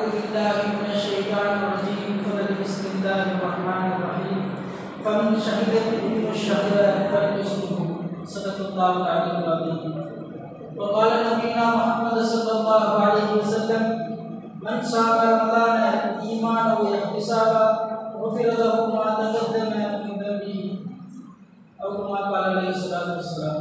بالله من الشيطان الرجيم فضل بسم الله الرحمن الرحيم فمن شهد منكم الشهر فليصمه صدق الله العلي العظيم وقال نبينا محمد صلى الله عليه وسلم من صام رمضان ايمانا واحتسابا غفر له ما تقدم من ذنبه او كما قال عليه الصلاه والسلام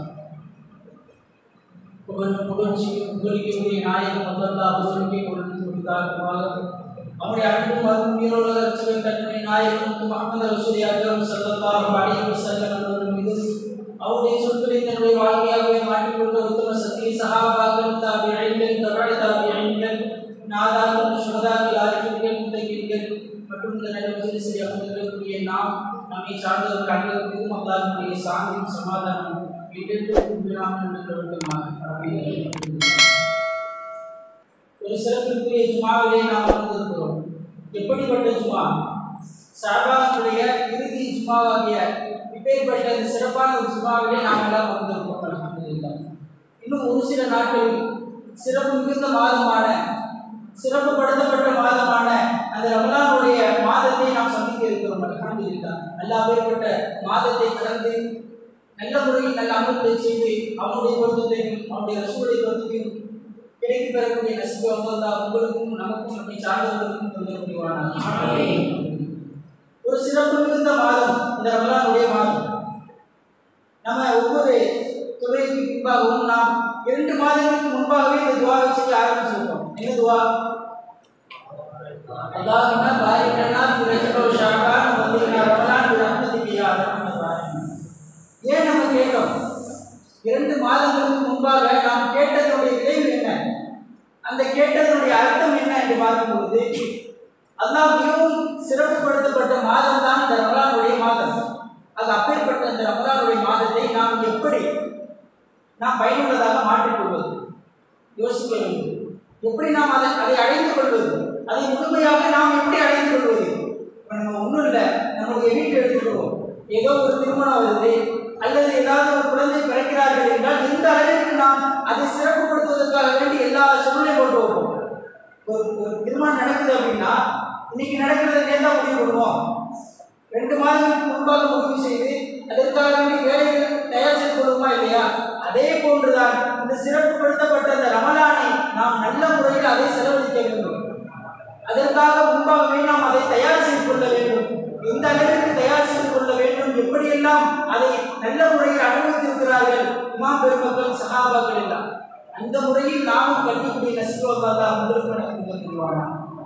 புகழ் புகழ்ச்சி புகழிக்கக்கூடிய நாயகம் அல்லா புகழுக்கே கொடுத்து கொடுத்தாருமாக அவருடைய அன்பும் அருள் உயிரோடு அச்சவன் தன்மை நாயகம் முகமது ரசூலி அக்ரம் சல்லல்லாஹு அலைஹி வஸல்லம் அவர்கள் மீது அவருடைய சொற்களை தன்னுடைய வாழ்க்கையாகவே மாற்றிக்கொண்ட உத்தம சத்திய சஹாபாக்கள் தாபியங்கள் தபாய் தாபியங்கள் நாதாக்கள் சுகதாக்கள் ஆரிஃபின்கள் முத்தகிர்கள் மற்றும் இந்த நல்ல மகிழ்ச்சி அமர்ந்திருக்கக்கூடிய நாம் நம்மை சார்ந்தவர்கள் அனைவரும் மீதும் அல்லாஹ்வுடைய சாந்தியும் சமாதானம் ஒரு சிறப்பிற்குரிய ஜுமாவிலே நாம் வந்திருக்கிறோம் எப்படிப்பட்ட ஜுமா சாபானுடைய இறுதி ஜுமாவாகிய இப்பேற்பட்ட இந்த சிறப்பான ஒரு ஜுமாவிலே நாம் எல்லாம் வந்திருக்கோம் அல்ஹம்துலில்லாஹ் இன்னும் ஒரு சில நாட்களில் சிறப்பு மிகுந்த மாதமான சிறப்புப்படுத்தப்பட்ட மாதமான அந்த ரமலானுடைய மாதத்தை நாம் சந்திக்க இருக்கிறோம் அல்ஹம்துலில்லாஹ் அல்லாஹ் பேர்பட்ட மாதத்தை கடந்து நல்ல முறையில் நல்ல அமல்களை செய்து அவனுடைய பொருத்தத்தையும் அவனுடைய ரசூடைய பொருத்தத்தையும் கிடைத்து பெறக்கூடிய நசிபு அல்லாஹ் உங்களுக்கும் நமக்கும் நம்மை சார்ந்தவர்களுக்கும் தந்த முடிவான ஒரு சிறப்பு மிகுந்த மாதம் இந்த ரமலானுடைய மாதம் நம்ம ஒவ்வொரு துறைக்கு பின்பாகவும் நாம் இரண்டு மாதங்களுக்கு முன்பாகவே இந்த துவாவை செய்ய ஆரம்பிச்சிருக்கோம் என்ன துவா அல்லாஹ்னா பாரிக்கனா பிரஜோ ஷாபான் வந்தினா ரமலான் பிரஹ்மதிகி யா அர்ஹமர் ராஹிமீன் ஏன் நம்ம கேட்டோம் இரண்டு மாதங்களுக்கு முன்பாக நாம் கேட்டதனுடைய விளைவு என்ன அந்த கேட்டதனுடைய அர்த்தம் என்ன என்று பார்க்கும்போது அல்லாஹ் மிகவும் சிறப்புப்படுத்தப்பட்ட மாதம் தான் இந்த ரமலானுடைய மாதம் அது அப்பேற்பட்ட இந்த ரமலானுடைய மாதத்தை நாம் எப்படி நாம் பயனுள்ளதாக மாற்றிக்கொள்வது யோசிக்க வேண்டும் எப்படி நாம் அதை அதை அடைந்து கொள்வது அதை முழுமையாக நாம் எப்படி அடைந்து கொள்வது இப்போ நம்ம ஒன்றும் இல்லை நம்முடைய வீட்டை எடுத்துக்கிறோம் ஏதோ ஒரு திருமணம் வருது அல்லது ஏதாவது ஒரு குழந்தை பிறக்கிறார்கள் என்றால் இந்த அளவிற்கு நாம் அதை சிறப்புப்படுத்துவதற்காக வேண்டி எல்லா சூழ்நிலை போட்டு வைப்போம் ஒரு ஒரு திருமணம் நடக்குது அப்படின்னா இன்னைக்கு நடக்கிறதுக்கே தான் முடிவு பண்ணுவோம் ரெண்டு மாதங்களுக்கு முன்பாக முடிவு செய்து அதற்காக வேண்டி வேலைகள் தயார் செய்து கொள்வோமா இல்லையா அதே போன்றுதான் இந்த சிறப்புப்படுத்தப்பட்ட இந்த ரமலானை நாம் நல்ல முறையில் அதை செலவழிக்க வேண்டும் அதற்காக முன்பாகவே நாம் அதை தயார் செய்து கொள்ள வேண்டும் எந்த அளவிற்கு தயார் செய்து கொள்ள வேண்டும் எப்படியெல்லாம் அதை நல்ல முறையில் அனுபவித்திருக்கிறார்கள் இமாம் பெருமக்கள் சகாபாக்கள் எல்லாம் அந்த முறையில் நாமும் கல்விக்குரிய நசிவாக உங்களுக்கு எனக்கு புரிவானா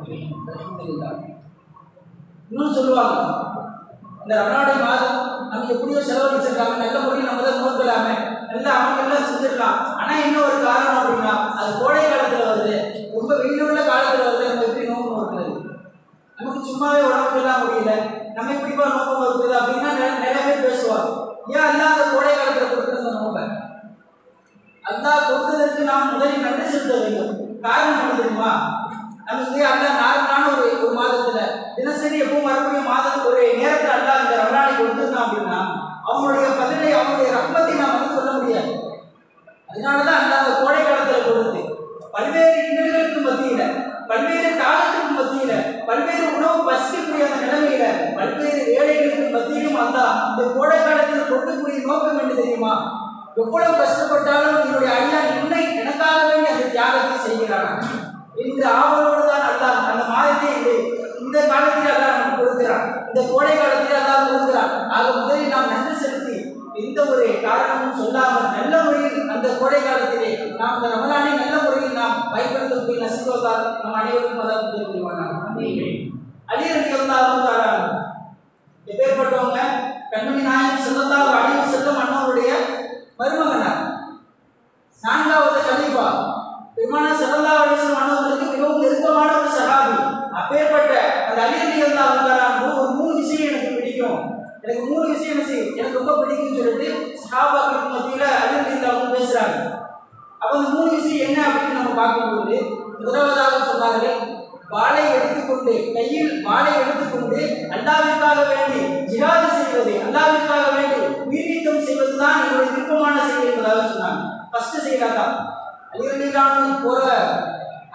இன்னும் சொல்லுவாங்க இந்த ரமணாடை மாதம் நம்ம எப்படியோ செலவழிச்சிருக்காங்க நல்ல முறையில் நம்ம தான் நோக்கலாமே நல்ல அமல்கள்லாம் செஞ்சிடலாம் ஆனால் என்ன ஒரு காரணம் அப்படின்னா அது கோடை காலத்தில் வருது ரொம்ப வெயிலுள்ள காலத்தில் வருது நம்ம எப்படி நோக்கம் இருக்கிறது நமக்கு சும்மாவே உடம்புக்கெல்லாம் முடியல நம்ம எப்படிப்பா நோக்கம் இருக்குது அப்படின்னா நிறைய நிறைய பேர் பேசுவாங்க ஏன் அல்லா அந்த கோடை காலத்தில் கொடுக்குறது நோக்க அல்லா கொடுத்ததற்கு நாம் முதலில் நன்றி செலுத்த வேண்டும் காரணம் என்ன தெரியுமா நமக்கு அல்லா நார்மலான ஒரு ஒரு மாதத்துல தினசரி எப்பவும் வரக்கூடிய மாதம் ஒரு நேரத்தில் அல்லா இந்த ரமலானை கொடுத்துருந்தான் அப்படின்னா அவனுடைய பதிலை அவனுடைய ரப்பத்தை நாம் வந்து சொல்ல முடியாது அதனாலதான் அந்த அந்த கோடை காலத்துல கொடுத்து பல்வேறு இன்னல்களுக்கு மத்தியில பல்வேறு தாளத்துக்கு மத்தியில பல்வேறு உணவு பசிக்கக்கூடிய அந்த நிலைமையில பல்வேறு வேலைகளுக்கு மத்தியிலும் அந்த இந்த கோடை காலத்தில் கொடுக்கக்கூடிய நோக்கம் என்ன தெரியுமா எவ்வளவு கஷ்டப்பட்டாலும் என்னுடைய அடியா என்னை எனக்காக வேண்டி அந்த தியாகத்தை செய்கிறான் என்று ஆவலோடு தான் அல்லாஹ் அந்த மாதத்தை இந்த இந்த காலத்தில் அல்லாஹ் நமக்கு கொடுக்கிறான் இந்த கோடை காலத்தில் அல்லாஹ் கொடுக்கிறான் ஆக முதலில் நாம் நன்றி செலுத்தி எந்த ஒரு காரணமும் சொல்லாமல் நல்ல முறையில் அந்த கோடை காலத்திலே நாம் இந்த ரமலானை நல்ல முறையில் நாம் பயன்படுத்தக்கூடிய நசிபத்தால் நம் அனைவருக்கும் அதான் புரிவாங்க அலிரடி வந்தாலும் எப்பேற்பட்டவங்க கண்மணி நாயகம் செல்லத்தாக அழிவு செல்லும் அண்ணவருடைய மருமகனார் நான்காவது கலீஃபா பெருமான செல்லல்லா அலிஸ்லம் அண்ணவர்களுக்கு மிகவும் நெருக்கமான ஒரு சகாபி அப்பேற்பட்ட அந்த அலிரடி வந்தாலும் ஒரு மூணு விஷயம் எனக்கு பிடிக்கும் எனக்கு மூணு விஷயம் என்ன செய்யும் எனக்கு ரொம்ப பிடிக்கும்னு சொல்லிட்டு சஹாபாக்களுக்கு மத்தியில் அலிரடி அவங்க பேசுறாங்க அப்போ அந்த மூணு விஷயம் என்ன அப்படின்னு நம்ம பார்க்கும்போது முதலாவதாக சொன்னார்கள் வாளை எடுத்துக்கொண்டு கையில் வாளை எடுத்துக்கொண்டு அல்லாவிற்காக வேண்டி ஜிஹாது செய்வது அல்லாவிற்காக வேண்டி உயிர்நீக்கம் செய்வதுதான் என்னுடைய விருப்பமான செயல் என்பதாக சொன்னாங்க ஃபர்ஸ்ட் செயலாக தான் அலிரடிலான போற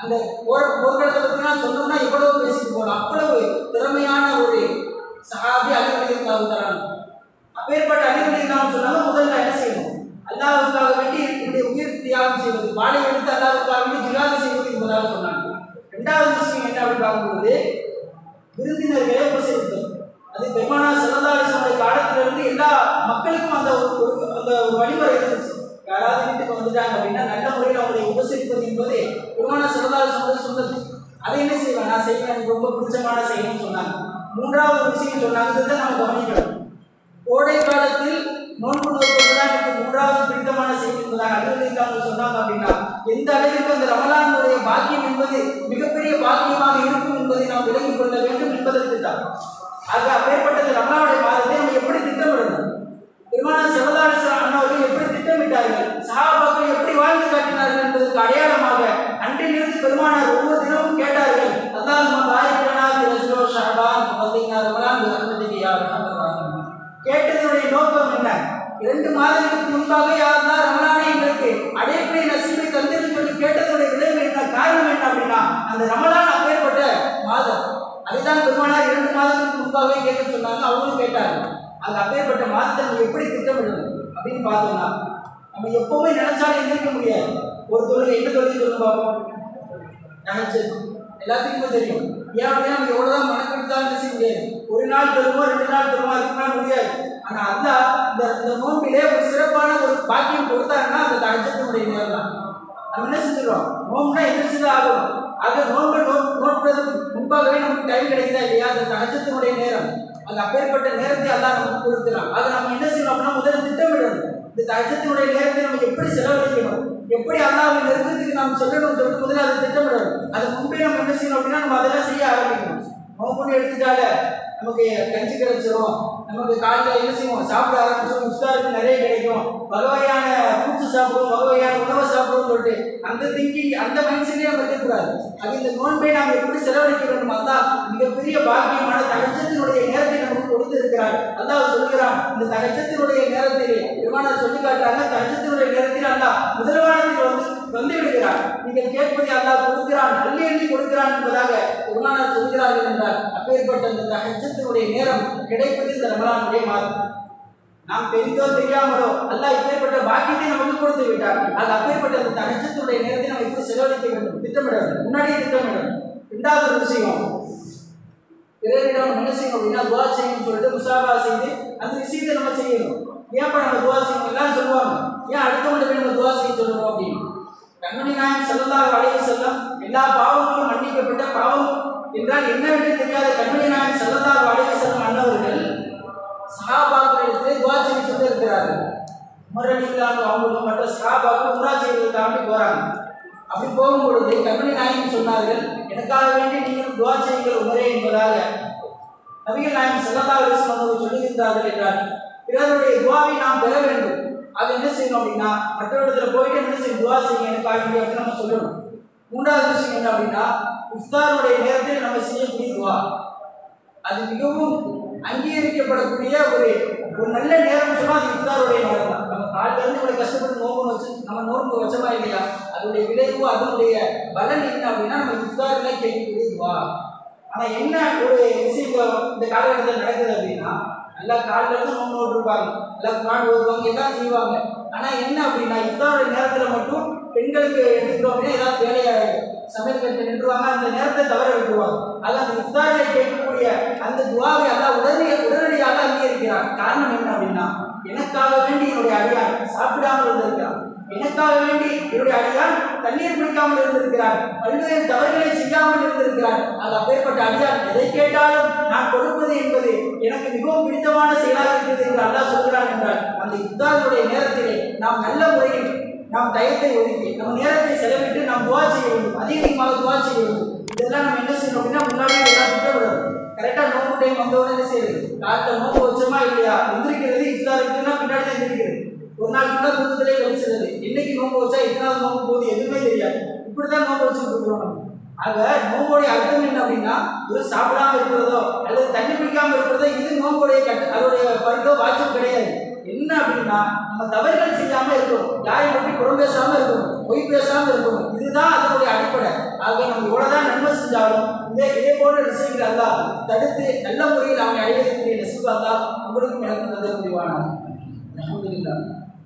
அந்த போர் போர்க்களத்தை பற்றினா சொன்னோம்னா இவ்வளவு பேசிட்டு போகலாம் அவ்வளவு திறமையான ஒரு சஹாபி அலிவலிக்காக தராங்க அப்பேற்பட்ட அலிவலிக்காக சொன்னாலும் முதல்ல என்ன செய்யணும் அல்லாவுக்காக வேண்டி என்னுடைய உயிர் தியாகம் செய்வது வாழை எடுத்து அல்லாவுக்காக வேண்டி ஜிகாது செய்வது என்பதாக சொன்னாங்க ரெண்டாவது விஷயம் என்ன அப்படின்னு பார்க்கும்போது விருந்தினர்களை உபசரித்தல் அது பெருமானா சிறந்தாரிசனுடைய காலத்திலிருந்து எல்லா மக்களுக்கும் அந்த ஒரு ஒரு- அந்த ஒரு வழிமுறை இருந்துச்சு யாராவது வீட்டுக்கு வந்துட்டாங்க அப்படின்னா நல்ல முறையில் அவங்களை உபசரிப்பது என்பது பெருமானா சிறந்தாரிசனுடைய சொன்னது அதை என்ன செய்வேன் நான் செய்வேன் எனக்கு ரொம்ப பிடிச்சமான செய்யணும்னு சொன்னாங்க மூன்றாவது ஒரு விஷயம் சொன்னாங்க இதை நம்ம கவனிக்கணும் கோடை காலத்தில் நோன்பு நோக்குவது தான் எனக்கு மூன்றாவது பிடித்தமான செய்தி என்பதாக அலுவலிக்காக சொன்னாங்க அப்படின்னா எந்த அளவிற்கு அந்த ரமலானுடைய பாக்கியம் என்பது மிகப்பெரிய பாக்கியமாக இருக்கும் என்பதை நாம் விளங்கிக் கொள்ள வேண்டும் என்பதற்கு தான் ஆக அப்பேற்பட்ட இந்த ரமலானுடைய மாதத்தை நம்ம எப்படி திட்டமிடணும் பெருமானா சிவதாரிசன் அண்ணாவர்கள் எப்படி திட்டமிட்டார்கள் சஹாபாக்கள் எப்படி வாழ்ந்து காட்டினார்கள் என்பதற்கு அடையாளமாக அன்றிலிருந்து பெருமானார் ஒவ்வொரு தினமும் கேட்டார்கள் அதான் நம்ம பாரிக்கனா ரஜ்லோ ஷஹபான் வந்தீங்கன்னா ரமலான் ரஹ்மதியா கேட்டதனுடைய நோக்கம் என்ன இரண்டு மாதங்களுக்கு முன்பாக யாருன்னா ரமலானை எங்களுக்கு அடையக்கூடிய நசீபை தந்திருந்து சொல்லி கேட்டதனுடைய விளைவு என்ன காரணம் என்ன அப்படின்னா அந்த ரமலான் அப்பேற்பட்ட மாதம் அதுதான் பெருமானார் இரண்டு மாதங்களுக்கு முன்பாகவே கேட்க சொன்னாங்க அவங்களும் கேட்டாங்க அந்த அப்பேற்பட்ட மாதத்தை நம்ம எப்படி திட்டமிடணும் அப்படின்னு பார்த்தோம்னா நம்ம எப்பவுமே நினைச்சாலும் எந்திரிக்க முடியாது ஒரு தொழில் என்ன தொழில் சொல்லுங்க பார்ப்போம் தகச்சது எல்லாத்துக்குமே தெரியும் ஏன் அப்படின்னா நம்ம எவ்வளோதான் மனக்கெடுத்தாலும் என்ன செய்ய முடியாது ஒரு நாள் தருவோம் ரெண்டு நாள் தருவோம் அதுக்கு மேலே முடியாது ஆனால் அல்லா இந்த இந்த நோம்பிலே ஒரு சிறப்பான ஒரு பாக்கியம் கொடுத்தாருன்னா அந்த தகச்சத்தினுடைய நேரம் தான் நம்ம என்ன செஞ்சிடறோம் நோம்புனா எந்திரிச்சு தான் ஆகும் அது நோன்பு நோ நோட்டுறதுக்கு முன்பாகவே நமக்கு டைம் கிடைக்குதா இல்லையா அந்த தகச்சத்தினுடைய நேரம் அந்த அப்பேற்பட்ட நேரத்தை அல்லாஹ் நமக்கு கொடுக்குறான் அதை நம்ம என்ன செய்யணும் அப்படின்னா முதல்ல திட்டமிடணும் இந்த தகச்சத்தினுடைய நேரத்தை நம்ம எப்படி செலவழிக்கணும் எப்படி அல்லாவின் நெருக்கத்துக்கு நாம் சொல்லணும் சொல்லிட்டு முதல்ல அதை திட்டமிடணும் அது முன்பே நம்ம என்ன செய்யணும் அப்படின்னா நம்ம அதெல்லாம் செய்ய ஆரம்பிக்கணும் நோம்புன்னு எடுத்துட்டால நமக்கு கஞ்சி கிடைச்சிரும் நமக்கு காலையில் என்ன செய்வோம் சாப்பிட ஆரம்பிச்சோம் இஃப்தாருக்கு நிறைய கிடைக்கும் வகை வகையான ஃப்ரூட்ஸ் சாப்பிடுவோம் வகை வகையான உணவை சாப்பிடுவோம் சொல்லிட்டு அந்த திங்கிங் அந்த மைண்ட் செட்டே நம்ம இருக்கக்கூடாது அது இந்த நோன்பை நாம் எப்படி செலவழிக்க வேண்டும் அதான் மிகப்பெரிய பாக்கியமான தகச்சத்தினுடைய நேரத்தை நமக்கு கொடுத்திருக்கிறார் அல்லாஹ் சொல்கிறான் இந்த தகச்சத்தினுடைய நேரத்திலே பெருமானார் சொல்லி காட்டுறாங்க தகச்சத்தினுடைய நேரத்தில் அல்லாஹ் முதல்வானத்தில் வந்து வந்து விடுகிறார் நீங்கள் கேட்பதை அல்லாஹ் கொடுக்கிறான் நல்ல எண்ணி கொடுக்கிறான் என்பதாக பெருமானார் சொல்கிறார்கள் என்றால் அப்பேற்பட்ட இந்த தகச்சத்தினுடைய நேரம் கிடைப்பது இந்த ரமலானுடைய மாதம் நாம் தெரிந்தோ தெரியாமலோ அல்லாஹ் இப்பேற்பட்ட பாக்கியத்தை நமக்கு கொடுத்து விட்டார் அது அப்பேற்பட்ட அந்த தகச்சத்தினுடைய நேரத்தை நம்ம எப்படி செலவழிக்க வேண்டும் திட்டமிட வேண்டும் முன்னாடியே திட்டமிடணும் ரெண்டாவது ஒரு விஷயம் பிறரிடம் நம்ம என்ன செய்யணும் அப்படின்னா துவா செய்யணும்னு சொல்லிட்டு முசாபா செய்து அந்த விஷயத்தை நம்ம செய்யணும் ஏன் நம்ம துவா செய்யணும் எல்லாம் சொல்லுவாங்க ஏன் அடுத்தவங்க போய் நம்ம துவா செய்ய சொல்லணும் அப்படின்னு கண்மணி நாயன் செல்லல்லாஹு அலைஹி செல்லம் எல்லா பாவங்களும் மன்னிக்கப்பட்ட பாவம் என்றால் என்னவென்று தெரியாத கண்மணி நாயன் செல்லல்லாஹு அலைஹி செல்லம் அன்னவர்கள் சஹாபாக்களிடத்திலே துவா செய்ய சொல்லி இருக்கிறார்கள் முரளிகளாக அவங்களுக்கு மற்ற சஹாபாக்கள் உரா செய்வதற்காக போறாங்க அப்படி போகும்பொழுது கண்மணி நாயகம் சொன்னார்கள் எனக்காக வேண்டி நீங்கள் துவா செய்யுங்கள் உமரே என்பதாக நபிகள் நாயகம் செல்லல்லா அலிஸ்லாம் அவர்கள் சொல்லுகின்றார்கள் என்றால் பிறருடைய துவாவை நாம் பெற வேண்டும் அது என்ன செய்யணும் அப்படின்னா மற்றவரிடத்துல போயிட்டு என்ன செய்யும் துவா செய்யுங்க எனக்காக வேண்டி அப்படின்னு நம்ம சொல்லணும் மூன்றாவது விஷயம் என்ன அப்படின்னா இஃப்தாருடைய நேரத்தில் நம்ம செய்யக்கூடிய துவா அது மிகவும் அங்கீகரிக்கப்படக்கூடிய ஒரு ஒரு நல்ல நேரம் சொன்னா அது இஃப்தாருடைய நேரம் தான் நம்ம காலையில இருந்து இவ்வளவு கஷ்டப்பட்டு நோம்பு வச்சு நம்ம நோன்பு வச்சோமா இல்லையா அதனுடைய விளைவு அதனுடைய பலன் என்ன அப்படின்னா நம்ம இஃப்தாரில் கேட்கக்கூடிய துவா ஆனா என்ன ஒரு விஷயம் இந்த காலகட்டத்தில் நடக்குது அப்படின்னா நல்லா காலையில இருந்து நோம்பு நோட்டிருப்பாங்க நல்லா குரான் ஓதுவாங்க எல்லாம் செய்வாங்க ஆனா என்ன அப்படின்னா இஃப்தாருடைய நேரத்துல மட்டும் பெண்களுக்கு எடுத்துக்கிட்டோம் அப்படின்னா ஏதாவது வேலையாயிடும் சமையல் கட்டு நின்றுவாங்க அந்த நேரத்தை தவற விட்டுருவாங்க அது அந்த இஃப்தாரில் கேட்கக்கூடிய அந்த துவாவை எல்லாம் உடனே உடனடியாக அங்கீகரிக்கிறார் காரணம் என்ன அப்படின்னா எனக்காக வேண்டி என்னுடைய அடியான் சாப்பிடாமல் இருந்திருக்கிறான் எனக்காக வேண்டி என்னுடைய அடியான் தண்ணீர் குடிக்காமல் இருந்திருக்கிறார் பல்வேறு தவறுகளை செய்யாமல் இருந்திருக்கிறார் அது அப்பேற்பட்ட அடியான் எதை கேட்டாலும் நான் கொடுப்பது என்பது எனக்கு மிகவும் பிடித்தமான செயலாக இருக்கிறது என்று அல்லாஹ் சொல்கிறான் என்றால் அந்த இஃப்தாருடைய நேரத்திலே நாம் நல்ல முறையில் நாம் டயத்தை ஒதுக்கி நம்ம நேரத்தை செலவிட்டு நாம் துவா செய்ய வேண்டும் அதிகமாக துவா செய்ய வேண்டும் இதெல்லாம் நம்ம என்ன செய்யணும் அப்படின்னா முன்னாடியே எல்லாம் திட்டமிடணும் கரெக்டாக நோம்பு டைம் வந்தவுடனே என்ன செய்யுது காலைல நோம்பு வச்சோமா இல்லையா எந்திரிக்கிறது இஃப்தாருக்குன்னா பின்னாடி தான் எந்திரிக்கிறது ஒரு நாள் ஃபுல்லாக தூக்கத்திலே கழிச்சிருது இன்னைக்கு நோம்பு வச்சா எத்தனாவது நோம்பு போகுது எதுவுமே தெரியாது இப்படி தான் நோம்பு வச்சுட்டு இருக்கிறோம் நம்ம ஆக நோம்போடைய அர்த்தம் என்ன அப்படின்னா ஒரு சாப்பிடாம இருக்கிறதோ அல்லது தண்ணி குடிக்காம இருக்கிறதோ இது நோம்போடைய கட்டு அதோடைய பருத்தோ வாட்சம் கிடையாது என்ன அப்படின்னா நம்ம தவறுகள் செய்யாம இருக்கணும் யாரையும் பற்றி புறம் பேசாம இருக்கணும் பொய் பேசாம இருக்கணும் இதுதான் அதனுடைய அடிப்படை ஆக நம்ம எவ்வளவுதான் நன்மை செஞ்சாலும் இதே இதே போன்ற விஷயங்கள் எல்லாம் தடுத்து நல்ல முறையில் அவனை அடைவதற்குரிய நெசுவா தான் உங்களுக்கும் எனக்கும் தந்த முடிவான அல்ஹம்துலில்லாஹ்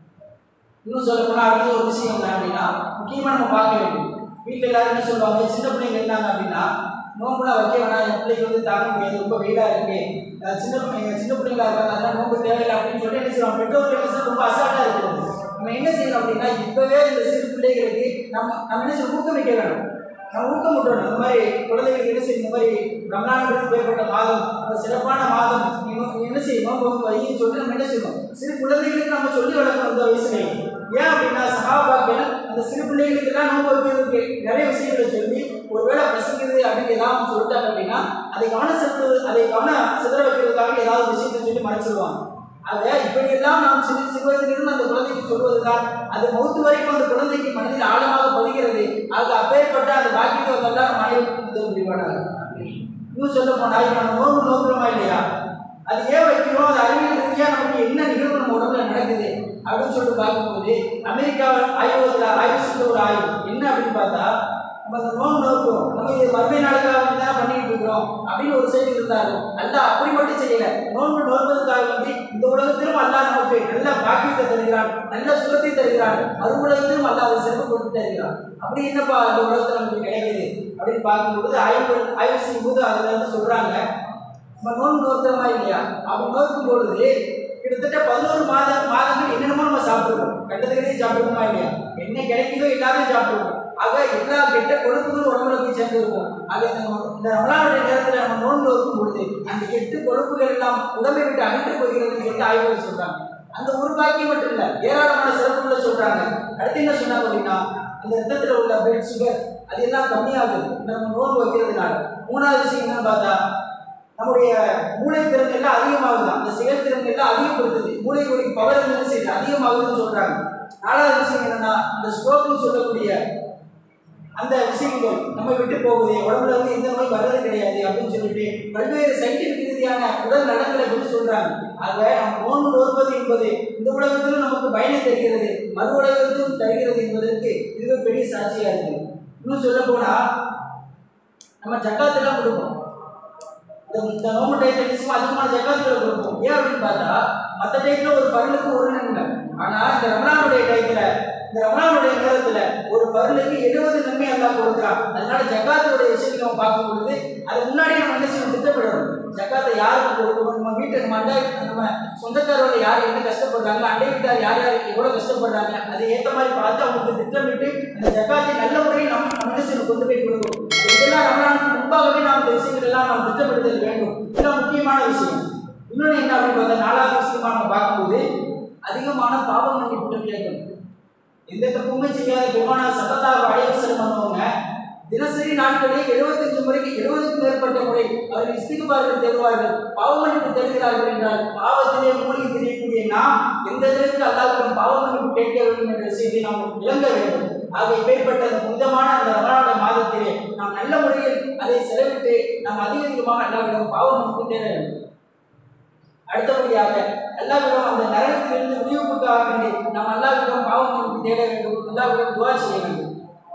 இன்னும் சொல்ல போனால் அடுத்த ஒரு விஷயம் என்ன அப்படின்னா முக்கியமாக நம்ம பார்க்க வேண்டும் வீட்டில் எல்லாரும் என்ன சொல்லுவாங்க சின்ன பிள்ளைங்க இருந்தாங்க அப்படின்னா நோம்புலாம் வைக்க வேணாம் என் பிள்ளைக்கு வந்து தாங்க முடியாது ரொம்ப வெயிலாக இருக்கு அஹ் சின்ன பிள்ளைங்க சின்ன பிள்ளைங்களா இருக்காங்க அதெல்லாம் நோம்பு தேவையில்லை அப்படின்னு சொல்லிட்டு என்ன செய்வாங்க பெற்றோர்கள் என்ன செய்யணும், ரொம்ப அசால்ட்டாக இருக்கிறது நம்ம என்ன செய்யணும் அப்படின்னா இப்போவே இந்த சிறு பிள்ளைகளுக்கு நம்ம நம்ம என்ன செய்யணும் ஊக்குவிக்க வேணும் நம்ம ஊக்கமுட்டணும் இந்த மாதிரி குழந்தைகளுக்கு என்ன செய்யும் இந்த மாதிரி ரமணானுக்கு பேர்பட்ட மாதம் அந்த சிறப்பான மாதம் நீங்க நீங்க என்ன செய்யணும் நோம்பு வந்து வையின்னு சொல்லி நம்ம என்ன செய்யணும் சிறு குழந்தைகளுக்கு நம்ம சொல்லி வளர்க்கணும் இந்த வயசுல ஏன் அப்படின்னா சகாபாக்கள் அந்த சிறு பிள்ளைகளுக்கு எல்லாம் நோம்பு வைக்கிறதுக்கு நிறைய விஷயங்களை சொல்லி ஒருவேளை பசிக்குது அப்படின்னு ஏதாவது சொல்லிட்டாங்க அப்படின்னா அதை கவனம் செலுத்து அதை கவனம் சிதற வைக்கிறதுக்காக ஏதாவது விஷயத்தை சொல்லி மறைச்சிருவாங்க ஆக இப்படியெல்லாம் நாம் சிறு சிறுவயதிலிருந்து அந்த குழந்தைக்கு சொல்வதுதான் அது மௌத்து வரைக்கும் அந்த குழந்தைக்கு மனதில் ஆழமாக பதிகிறது அது அப்பேற்பட்ட அந்த பாக்கியத்தை வந்தெல்லாம் நம்ம அனைவருக்கும் முடிவானாங்க இன்னும் சொல்ல போனா இப்ப நம்ம நோன்பு நோக்குறோமா இல்லையா அது ஏன் வைக்கிறோம் அது அறிவியல் ரீதியாக நமக்கு என்ன நிகழ்வு நம்ம உடம்புல நடக்குது அப்படின்னு சொல்லிட்டு பார்க்கும்போது அமெரிக்கா ஆய்வகத்தில் ஆய்வு செஞ்ச ஒரு ஆய்வு என்ன அப்படின்னு பார்த்தா நம்ம இந்த நோன்பு நோக்குறோம் நம்ம இது வறுமை நாளுக்காக வேண்டி தான் பண்ணிட்டு இருக்கிறோம் அப்படின்னு ஒரு செய்தி இருந்தாலும் அல்ல அப்படி மட்டும் செய்யல நோன்பு நோன்பதுக்காக வேண்டி இந்த உலகத்திலும் அல்லாஹ் நமக்கு நல்ல பாக்கியத்தை தருகிறான் நல்ல சுகத்தை தருகிறான் மறு உலகத்திலும் அல்லாஹ் அதை சிறப்பு கொடுத்து தருகிறான் அப்படி என்னப்பா இந்த உலகத்தில் நமக்கு கிடைக்குது அப்படின்னு பார்க்கும்போது ஆய்வு ஆய்வு செய்யும் போது அதில் வந்து சொல்றாங்க நம்ம நோன்பு நோக்கிறோமா இல்லையா அப்படி நோக்கும் பொழுது கிட்டத்தட்ட பதினோரு மாத மாதங்கள் என்னென்னமோ நம்ம சாப்பிடுவோம் கண்டதுக்கே சாப்பிடுவோமா இல்லையா என்ன கிடைக்குதோ எல்லாமே சாப்பிடுவோம் ஆக எல்லா கெட்ட கொழுப்புகளும் உடம்புல போய் சேர்ந்து இருக்கும் ஆக இந்த நோ- இந்த ரமலானுடைய நேரத்தில் நம்ம நோன்பு இருக்கும் பொழுது அந்த கெட்டு கொழுப்புகள் எல்லாம் உடம்பை விட்டு அகன்று போகிறதுன்னு சொல்லிட்டு ஆய்வுகள் சொல்றாங்க அந்த ஒரு பாக்கியம் மட்டும் இல்லை ஏராளமான சிறப்புகளை சொல்றாங்க அடுத்து என்ன சொன்னாங்க அப்படின்னா அந்த ரத்தத்தில் உள்ள பிளட் சுகர் அது எல்லாம் கம்மியாகுது இந்த நம்ம நோன்பு வைக்கிறதுனால மூணாவது விஷயம் என்னன்னு பார்த்தா நம்முடைய மூளை திறன் எல்லாம் அதிகமாகுது அந்த செயல்திறன் எல்லாம் அதிகப்படுத்துது மூளையுடைய பவர் என்ன செய்யுது அதிகமாகுதுன்னு சொல்றாங்க நாலாவது விஷயம் என்னன்னா இந்த ஸ்ட்ரோக்னு சொல்லக்கூடிய அந்த விஷயங்கள் நம்ம விட்டு போகுது உடம்புல வந்து எந்த நோய் வர்றது கிடையாது அப்படின்னு சொல்லிட்டு பல்வேறு சயின்டிபிக் ரீதியான உடல் நலங்களை பற்றி சொல்றாங்க ஆக நம்ம நோன்பு நோற்பது என்பது இந்த உலகத்திலும் நமக்கு பயனை தருகிறது மறு உலகத்திலும் தருகிறது என்பதற்கு இது பெரிய சாட்சியா இருக்கு இன்னும் சொல்ல போனா நம்ம ஜக்காத்தெல்லாம் கொடுப்போம் இந்த இந்த நோம்பு டயத்தில் நிச்சயமா அதிகமான ஜக்காத்துகளை கொடுப்போம் ஏன் அப்படின்னு பார்த்தா மற்ற டயத்தில் ஒரு பருளுக்கு ஒரு நன்மை ஆனால் இந்த ரமணானுடைய டயத்தில் இந்த ரமணானுடைய நேரத்தில் ஒரு பருளுக்கு எழுபது நன்மை எல்லாம் கொடுக்குறான் அதனால ஜக்காத்துடைய விஷயத்தை நம்ம பார்க்கும் பொழுது அது முன்னாடி நம்ம என்ன செய்யணும் திட்டமிடணும் ஜக்காத்தை யாருக்கு கொடுக்கணும் நம்ம வீட்டை நம்ம அண்டை நம்ம சொந்தக்காரோட யார் என்ன கஷ்டப்படுறாங்க அண்டை வீட்டார் யார் யார் எவ்வளோ கஷ்டப்படுறாங்க அதை ஏற்ற மாதிரி பார்த்து அவங்களுக்கு திட்டமிட்டு அந்த ஜக்காத்தை நல்ல முறையில் நம்ம நம்ம என்ன செய்யணும் கொண்டு போய் கொடுக்கணும் இதெல்லாம் ரமணானுக்கு முன்பாகவே நாம் இந்த விஷயங்கள் எல்லாம் நாம் திட்டமிடுதல் வேண்டும் இதெல்லாம் முக்கியமான விஷயம் இன்னொன்று என்ன அப்படின்னு பார்த்தா நாலாவது விஷயமா நம்ம பார்க்கும்போது அதிகமான பாவம் மன்னிப்பு கேட்கணும் எந்த தப்புமே செய்யாத பெருமானா சத்ததாக அடையவசரம் பண்ணவங்க தினசரி நாட்களில் எழுபத்தஞ்சு முறைக்கு எழுபதுக்கும் மேற்பட்ட முறை அவர்கள் இஸ்திகுபார்கள் தேடுவார்கள் பாவ மன்னிப்பு தேடுகிறார்கள் என்றால் பாவத்திலே மூழ்கி தெரியக்கூடிய நாம் எந்த அளவுக்கு அல்லாவிடம் பாவ மன்னிப்பு கேட்க வேண்டும் என்ற விஷயத்தை நாம் விளங்க வேண்டும் ஆக இப்பேற்பட்ட அந்த புனிதமான அந்த ரமலான மாதத்திலே நாம் நல்ல முறையில் அதை செலவிட்டு நாம் அதிக அதிகமாக அல்லாவிடம் பாவ மன்னிப்பு தேட வேண்டும் அடுத்தபடியாக அல்லாவிடம் அந்த நரகத்திலிருந்து விடுவிப்புக்காக வேண்டி நாம் அல்லாவிடம் பாவ மன்னிப்பு தேட வேண்டும் அல்லாவிடம் துவா செய்ய வேண்டும்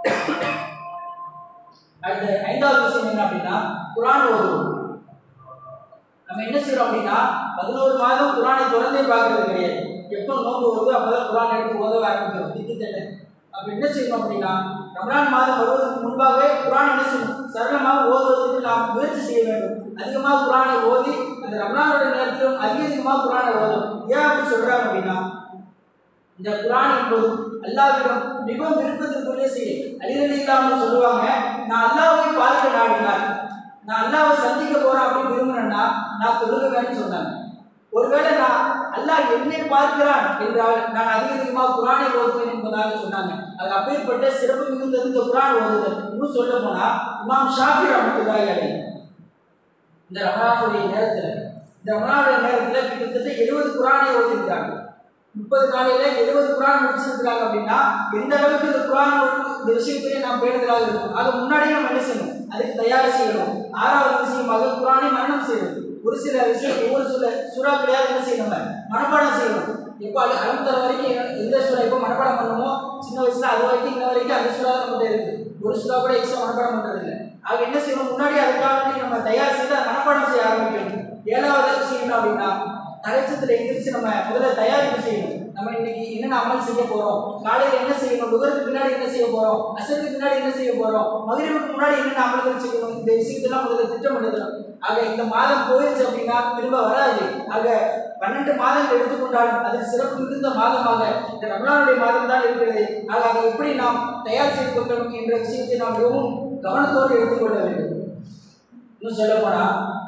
அடுத்த ஐந்தாவது விஷயம் என்ன அப்படின்னா குரான் ஓதுவோம் நம்ம என்ன செய்றோம் அப்படின்னா பதினோரு மாதம் குரானை தொடர்ந்தே பார்க்கறது கிடையாது எப்போ நோன்பு வருதோ அப்பதான் குரான் எடுத்து ஓத ஆரம்பிக்கிறோம் திட்டத்தட்ட அப்ப என்ன செய்யணும் அப்படின்னா ரமலான் மாதம் வருவதற்கு முன்பாகவே குரான் என்ன செய்யணும் சரளமாக ஓதுவதற்கு நாம் முயற்சி செய்ய வேண்டும் அதிகமாக குரானை ஓதி அந்த ரமலானோட நேரத்திலும் அதிக அதிகமாக குரானை ஓதும் ஏன் அப்படி சொல்றாங்க அப்படின்னா இந்த குரான் என்பது அல்லாவிடம் மிகவும் விருப்பத்திற்குரிய செயல் அழிதல் இல்லாமல் சொல்லுவாங்க நான் அல்லாவை பார்க்க நாடினார் நான் அல்லாவை சந்திக்க போறேன் அப்படின்னு விரும்பினேன்னா நான் தொழுகுவேன்னு சொன்னாங்க ஒருவேளை நான் அல்லாஹ் என்னை பார்க்கிறான் என்றால் நான் அதிக அதிகமாக குரானை ஓதுவேன் என்பதாக சொன்னாங்க அது அப்பேற்பட்ட சிறப்பு மிகுந்தது இந்த குரான் ஓதுதல் இன்னும் சொல்ல போனா இமாம் ஷாஃபி ரஹ்மத்துல்லாஹி அலைஹி இந்த ரமணாவுடைய நேரத்தில் இந்த ரமணாவுடைய நேரத்தில் கிட்டத்தட்ட எழுபது குரானை ஓதிருக்காங்க முப்பது நாளையில எழுபது குரான் முடிச்சிருக்கிறாங்க அப்படின்னா எந்த அளவுக்கு இந்த குரான் இந்த விஷயத்திலே நாம் பேணுதலாக இருக்கும் அது முன்னாடியே நம்ம என்ன செய்யணும் அதுக்கு தயார் செய்யணும் ஆறாவது விஷயமாக குரானை மரணம் செய்யணும் ஒரு சில விஷயம் ஒரு சில சுறாக்களையாவது என்ன செய்யணும் நம்ம மனப்பாடம் செய்யணும் இப்போ அது அழுத்தர வரைக்கும் என்ன- எந்த சூறா எப்போ மனப்பாடம் பண்ணணுமோ சின்ன வயசுல அது வரைக்கும் இன்ன வரைக்கும் அந்த சூறா தான் நம்மகிட்ட இருக்கு ஒரு சூறா கூட எக்ஸ்ட்ரா மனப்பாடம் பண்றது இல்லை ஆக என்ன செய்யணும் முன்னாடி அதுக்காக வேண்டி நம்ம தயார் செய்து அதை மனப்பாடம் செய்ய ஆரம்பிக்கணும் ஏழாவது செய்யணும் அப்படின்னா தகச்சத்தில் எந்திரிச்சு நம்ம முதல்ல தயாரிப்பு செய்யணும் நம்ம இன்னைக்கு என்னென்ன அமல் செய்ய போறோம் காலையில என்ன செய்யணும் நுகருக்கு பின்னாடி என்ன செய்ய போறோம் அசருக்கு பின்னாடி என்ன செய்ய போறோம் மகிழ்வுக்கு முன்னாடி என்னென்ன அமல்கள் செய்யணும் இந்த விஷயத்தெல்லாம் முதல்ல திட்டமிடணும் ஆக இந்த மாதம் போயிடுச்சு அப்படின்னா திரும்ப வராது ஆக பன்னெண்டு மாதங்கள் எடுத்துக்கொண்டாலும் அதில் சிறப்பு மிகுந்த மாதமாக இந்த ரமலானுடைய மாதம் தான் இருக்கிறது ஆக அதை எப்படி நாம் தயார் செய்து கொள்ளணும் என்ற விஷயத்தை நாம் மிகவும் கவனத்தோடு எடுத்துக்கொள்ள வேண்டும் இன்னும் சொல்ல போனா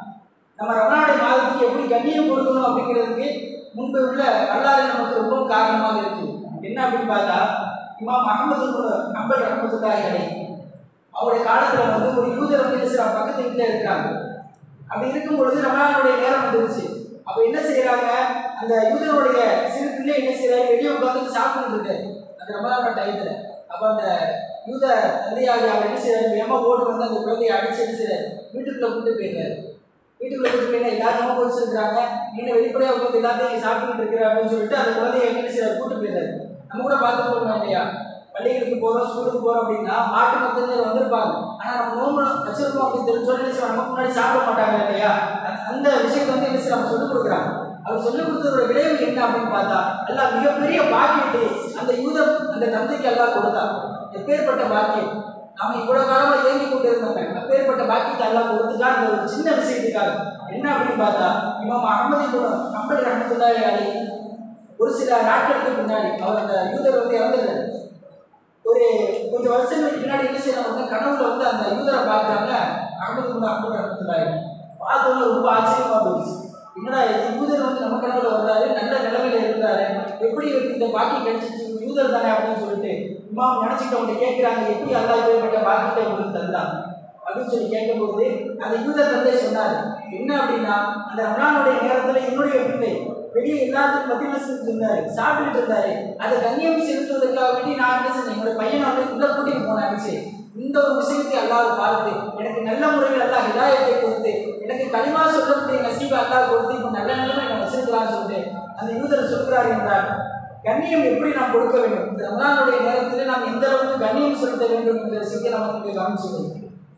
நம்ம ரமலானுடைய மாதத்துக்கு எப்படி கண்ணியம் கொடுக்கணும் அப்படிங்கிறதுக்கு முன்பு உள்ள வரலாறு நமக்கு ரொம்ப காரணமாக இருக்கு என்ன அப்படின்னு பார்த்தா இமாம் அகமது அம்பல் ரஹமத்துல்லாஹி அலைஹி அவருடைய காலத்துல வந்து ஒரு யூதர் வந்து என்ன செய்றாங்க, பக்கத்து வீட்டில் இருக்கிறாங்க அப்படி இருக்கும் பொழுது ரமலானுடைய நேரம் வந்துருச்சு அப்ப என்ன செய்யறாங்க அந்த யூதனுடைய சிறு பிள்ளை என்ன செய்யறாரு வெளியே உட்காந்து சாப்பிட்டு இருக்காரு அந்த ரமலான டயத்துல அப்ப அந்த யூத தந்தையாகி அவர் என்ன செய்யறாரு வேகமா ஓடி வந்து அந்த குழந்தையை அடிச்சு என்ன செய்யறாரு வீட்டுக்குள்ள கூட்டு போயிருக்காரு வீட்டுக்குள்ள கூட்டு போய் எல்லாரும் நோம்பு வச்சிருக்காங்க நீங்க வெளிப்படையா உட்காந்து எல்லாத்தையும் சாப்பிட்டுட்டு இருக்கிற அப்படின்னு சொல்லிட்டு அந்த குழந்தைய என்ன செய்யறாரு கூட்டு போயிருக்காரு நம்ம கூட பார்த்து போகணும் இல்லையா பள்ளிகளுக்கு போறோம் ஸ்கூலுக்கு போறோம் அப்படின்னா மாட்டு மருத்துவர் வந்திருப்பாங்க ஆனா நம்ம நோம்பு வச்சிருக்கோம் அப்படின்னு தெரிஞ்சோட என்ன செய்வாங்க நமக்கு முன்னாடி சாப்பிட மாட்டாங்க இல்லையா அந்த- அந்த விஷயத்தை வந்து என்ன செய்யறாங்க சொல்லிக் கொடுக்குறாங்க அவர் சொல்லிக் கொடுத்ததோட விளைவு என்ன அப்படின்னு பார்த்தா எல்லாம் மிகப்பெரிய பாக்கியத்தை அந்த யூதம் அந்த தந்தைக்கு எல்லாம் கொடுத்தா எப்பேற்பட்ட பாக்கியம் நாம இவ்வளவு காலமா ஏங்கி கொண்டு இருந்தோமே அப்பேற்பட்ட பாக்கியத்தை எல்லாம் கொடுத்துட்டா இந்த ஒரு சின்ன விஷயத்துக்காக என்ன அப்படின்னு பார்த்தா இமாம் அகமது கம்பெனி ரஹமத்துல்லாஹி அலைஹி ஒரு சில நாட்களுக்கு முன்னாடி அவர் அந்த யூதர் வந்து இறந்துருந்தார் ஒரு கொஞ்சம் வருஷங்களுக்கு பின்னாடி என்ன செய்யறாங்க கனவுல வந்து அந்த யூதரை பார்க்குறாங்க அகமது குண்டு அகமது ரஹமத்துல்லாஹி பார்த்தோன்னே ரொம்ப ஆச்சரியமா போயிடுச்சு என்னடா இது யூதர் வந்து நம்ம கனவுல வர்றாரு நல்ல நிலைமையில இருக்கிறாரு எப்படி இவருக்கு இந்த பாக்கி கிடைச்சிச்சு இவர் யூதர் தானே அப்படின்னு சொல்லிட்டு இமாம் நினைச்சிட்டு அவங்க கேட்குறாங்க எப்படி அல்லா இப்படிப்பட்ட பாக்கியத்தை உங்களுக்கு தந்தான் அப்படின்னு சொல்லி கேட்கும்போது அந்த யூதர் தந்தை சொன்னார் என்ன அப்படின்னா அந்த ரமலானுடைய நேரத்துல என்னுடைய பிள்ளை வெளியே எல்லாத்துக்கும் மத்தியில் செஞ்சிருந்தாரு சாப்பிட்டுட்டு இருந்தாரு அதை கண்ணியம் செலுத்துவதற்காக வேண்டி நான் என்ன செஞ்சேன் என்னோட பையனை வந்து உள்ள கூட்டிட்டு போனேன் அடிச்சு இந்த ஒரு விஷயத்தை அல்லாஹ் பார்த்து எனக்கு நல்ல முறையில் அல்லாஹ் ஹிதாயத்தை கொடுத்து எனக்கு களிமா சொல்லக்கூடிய நசீபை அல்லாஹ் கொடுத்து இப்போ நல்ல நிலைமை நான் வச்சிருக்கலாம்னு சொல்லிட்டு அந்த யூதர் சொல்கிறார் என்றார் கண்ணியம் எப்படி நாம் கொடுக்க வேண்டும் இந்த ரமலானுடைய நேரத்தில் நாம் எந்த அளவுக்கு கண்ணியம் செலுத்த வேண்டும் என்ற விஷயத்தை நமக்கு கவனிச்சுக்கணும்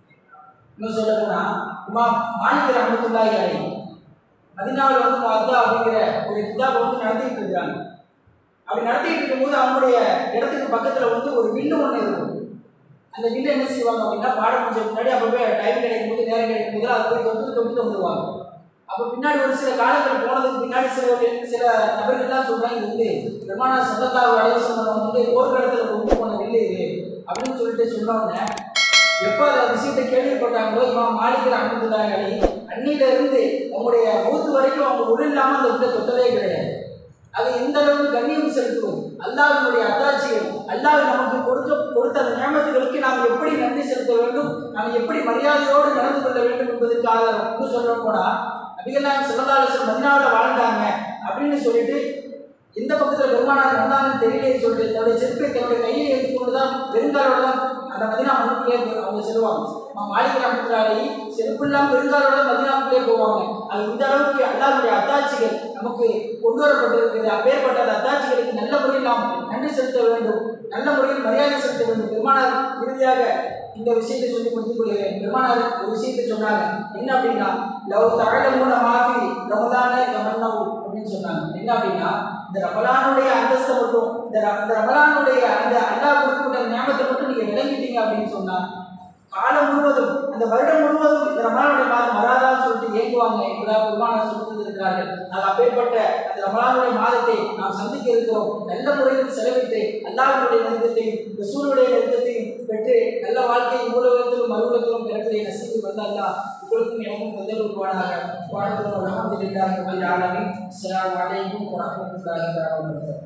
இன்னும் சொல்ல போனா இமாம் மாலிக் ரஹமத்துல்லாஹி அலைஹி மதினாவில் வந்து முஅத்தா அப்படிங்கிற ஒரு கிதாபை வந்து நடத்திட்டு இருக்காங்க அப்படி நடத்திட்டு இருக்கும்போது அவங்களுடைய இடத்துக்கு பக்கத்துல வந்து ஒரு வில்லு ஒன்று இருக்கும் அந்த வில்லு என்ன செய்வாங்க அப்படின்னா பாடம் முடிஞ்ச முன்னாடி அப்பவே டைம் கிடைக்கும் போது நேரம் கிடைக்கும் போது அதை போய் தொட்டு தொட்டு வந்துருவாங்க அப்போ பின்னாடி ஒரு சில காலங்கள் போனதுக்கு பின்னாடி சில சில நபர்கள்லாம் சொல்றாங்க இது வந்து பெருமானா சந்தத்தாவு அலைவசம் வந்து போர்க்களத்தில் கொண்டு போன வில்லு இது அப்படின்னு சொல்லிட்டு சொன்னோடனே எப்போ அந்த விஷயத்தை கேள்விப்பட்டாங்களோ இவன் மாளிகை அனுப்புதாங்களே அன்னில இருந்து அவங்களுடைய மூத்து வரைக்கும் அவங்க உடல் இல்லாமல் அந்த விட்ட தொட்டதே கிடையாது அது எந்த அளவுக்கு கண்ணியம் செலுத்துவோம் அல்லாஹ்வினுடைய அத்தாட்சிகள் அல்லாஹ் நமக்கு கொடுக்க கொடுத்த அந்த நியமத்துகளுக்கு நாம் எப்படி நன்றி செலுத்த வேண்டும் நாம் எப்படி மரியாதையோடு நடந்து கொள்ள வேண்டும் என்பதற்காக இன்னும் சொல்ல போனா நபிகள்லாம் சிறந்தாலும் மதினாவில் வாழ்ந்தாங்க அப்படின்னு சொல்லிட்டு எந்த பக்கத்தில் பெருமானார் வந்தாங்கன்னு தெரியலையே சொல்லிட்டு தன்னுடைய செருப்பை தன்னுடைய கையில் எடுத்துக்கொண்டு தான் பெருங்காலோட தான் அந்த மதினா மண்ணுக்குள்ளே அவங்க செல்வாங்க நம்ம மாளிகை அமைக்கிறாரே செருப்பு இல்லாமல் பெருங்காலோட மதினாவுக்குள்ளே போவாங்க அது இந்த அளவுக்கு அல்லாவுடைய அத்தாட்சிகள் நமக்கு கொண்டு வரப்பட்டிருக்கிறது அப்பேற்பட்ட அந்த அத்தாட்சிகளுக்கு நல்ல முறையில் நாம் நன்றி செலுத்த வேண்டும் நல்ல முறையில் மரியாதை செலுத்த வேண்டும் பெருமானார் இறுதியாக இந்த விஷயத்தை சொல்லி முடித்துக் கொள்கிறேன் பெருமானார் ஒரு விஷயத்தை சொன்னாங்க என்ன அப்படின்னா லவ் தகடமுன மாஃபி ரமதான கமன்னவு அப்படின்னு சொன்னாங்க என்ன அப்படின்னா இந்த ரமலானுடைய அந்தஸ்தை மட்டும் இந்த ர- இந்த ரமலானுடைய அந்த அல்லாஹ் கொடுக்கப்பட்ட ஞாபகத்தை மட்டும் நீங்க விளங்கிட்டீங்க அப்படின்னு சொன்னா காலம் முழுவதும் அந்த வருடம் முழுவதும் இந்த ரமலானுடைய மாதம் வராதான்னு சொல்லிட்டு ஏங்குவாங்க என்பதாக பெருமானார் சொல்லி இருக்கிறார்கள் அது அப்பேற்பட்ட அந்த ரமலானுடைய மாதத்தை நாம் சந்திக்க இருக்கிறோம் நல்ல முறையில் செலவிட்டு அல்லாஹ்வுடைய நெருக்கத்தையும் ரசூலுடைய நெருக்கத்தையும் பெற்று நல்ல வாழ்க்கை மூலகத்திலும் மறுபலத்திலும் பிறகு நசித்து வந்தால் உங்களுக்கும் எனக்கும் தொந்தரவு உருவானாக வாழ்க்கை அலமதுல்லாஹி ரபில் ஆலமீன் அஸ்ஸலாமு அலைக்கும் வரஹ்மத்துல்லாஹி வபரகாத்துஹு